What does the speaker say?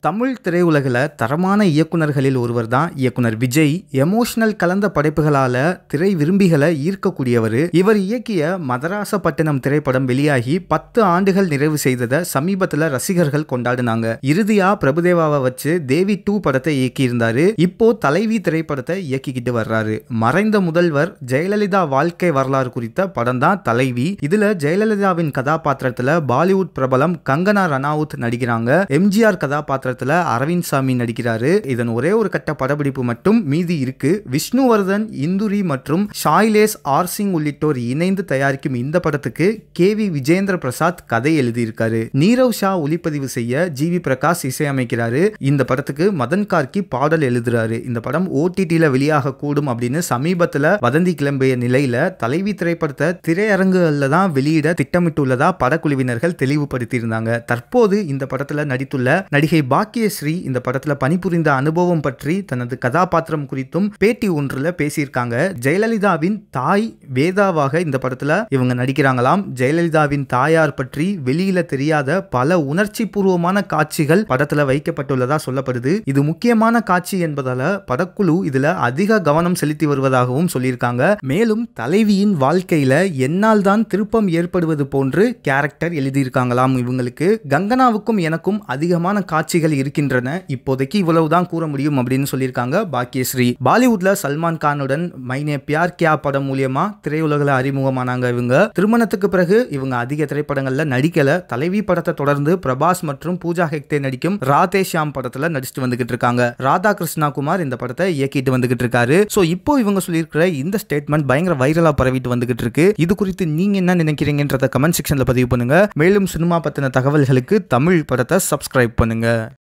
தமிழ் திரையுலகில் தரமான இயக்குனர்களில் ஒருவர் தான் இயக்குனர் விஜய் எமோஷனல் கலந்த படைப்புகளால திரை விரும்பிகளை ஈர்க்கக்கூடியவர் இவர் இயக்கிய மதராசப்பட்டினம் திரைப்படம் வெளியாகி பத்து ஆண்டுகள் நிறைவு செய்ததை சமீபத்தில் ரசிகர்கள் கொண்டாடினாங்க இறுதியா பிரபுதேவாவை வச்சு தேவி டூ படத்தை இயக்கியிருந்தாரு இப்போ தலைவி திரைப்படத்தை இயக்கிக்கிட்டு வர்றாரு மறைந்த முதல்வர் ஜெயலலிதா வாழ்க்கை வரலாறு குறித்த படம் தான் தலைவி இதுல ஜெயலலிதாவின் கதாபாத்திரத்துல பாலிவுட் பிரபலம் கங்கனா ரனாவுத் நடிக்கிறாங்க எம்ஜிஆர் கதாபாத்திரத்துல அரவிந்த் சாமி நடிக்கிறாரு இதன் ஒரே ஒரு கட்ட படப்பிடிப்பு மட்டும் மீதி இருக்கு விஷ்ணுவர்தன் இந்துரி மற்றும் ஷாய்லேஸ் ஆர் சிங் உள்ளிட்டோர் இணைந்து தயாரிக்கும் இந்த படத்துக்கு கே வி விஜேந்திர பிரசாத் கதை எழுதியிருக்காரு நீரவ் ஷா ஒளிப்பதிவு செய்ய ஜி வி பிரகாஷ் இசையமைக்கிறாரு இந்த படத்துக்கு மதன் கார்கி பாடல் எழுதுறாரு இந்த படம் ஓடிடியில் வெளியாக கூடும் அப்படின்னு சமீபத்தில் வதந்தி கிளம்பிய நிலையில தலைவி திரைப்படத்தை திரையரங்குகளில் தான் வெளியிட திட்டமிட்டுள்ளதா படக்குழுவினர்கள் தெளிவுபடுத்தியிருந்தாங்க தற்போது இந்த படத்தில் நடித்துள்ள நடிகை பாக்கியஸ்ரீ இந்த படத்தில் பணிபுரிந்த அனுபவம் பற்றி தனது கதாபாத்திரம் குறித்தும் பேட்டி ஒன்றில் பேசியிருக்காங்க ஜெயலலிதாவின் தாய் வேதாவாக இந்த படத்தில் இவங்க நடிக்கிறாங்களாம் ஜெயலலிதாவின் தாயார் பற்றி வெளியில தெரியாத பல உணர்ச்சி பூர்வமான காட்சிகள் படத்தில் வைக்கப்பட்டுள்ளதா சொல்லப்படுது இது முக்கியமான காட்சி என்பதால படக்குழு இதுல அதிக கவனம் செலுத்தி வருவதாகவும் சொல்லியிருக்காங்க மேலும் தலைவியின் வாழ்க்கையில என்னால் தான் திருப்பம் ஏற்படுவது போன்று கேரக்டர் எழுதியிருக்காங்களாம் இவங்களுக்கு கங்கனாவுக்கும் எனக்கும் அதிகமான காட்சிகள் இருக்கின்றன இப்போதைக்கு இவ்வளவுதான் கூற முடியும் அப்படின்னு சொல்லியிருக்காங்க பாக்கியஸ்ரீ பாலிவுட்ல சல்மான் கானுடன் மைனே பியார் கியா படம் மூலியமா திரையுலகில் அறிமுகமானாங்க இவங்க திருமணத்துக்கு பிறகு இவங்க அதிக திரைப்படங்கள்ல நடிக்கல தலைவி படத்தை தொடர்ந்து பிரபாஸ் மற்றும் பூஜா ஹெக்டே நடிக்கும் ராதே ஷியாம் படத்துல நடிச்சுட்டு வந்துகிட்டு இருக்காங்க ராதா கிருஷ்ணா குமார் இந்த படத்தை இயக்கிட்டு வந்துகிட்டு இருக்காரு சோ இப்போ இவங்க சொல்லியிருக்கிற இந்த ஸ்டேட்மெண்ட் பயங்கர வைரலா பரவிட்டு வந்துகிட்டு இருக்கு இது குறித்து நீங்க என்ன நினைக்கிறீங்கன்றத கமெண்ட் செக்ஷன்ல பதிவு பண்ணுங்க மேலும் சினிமா பத்தின தகவல்களுக்கு தமிழ் படத்தை சப்ஸ்கிரைப் பண்ணுங்க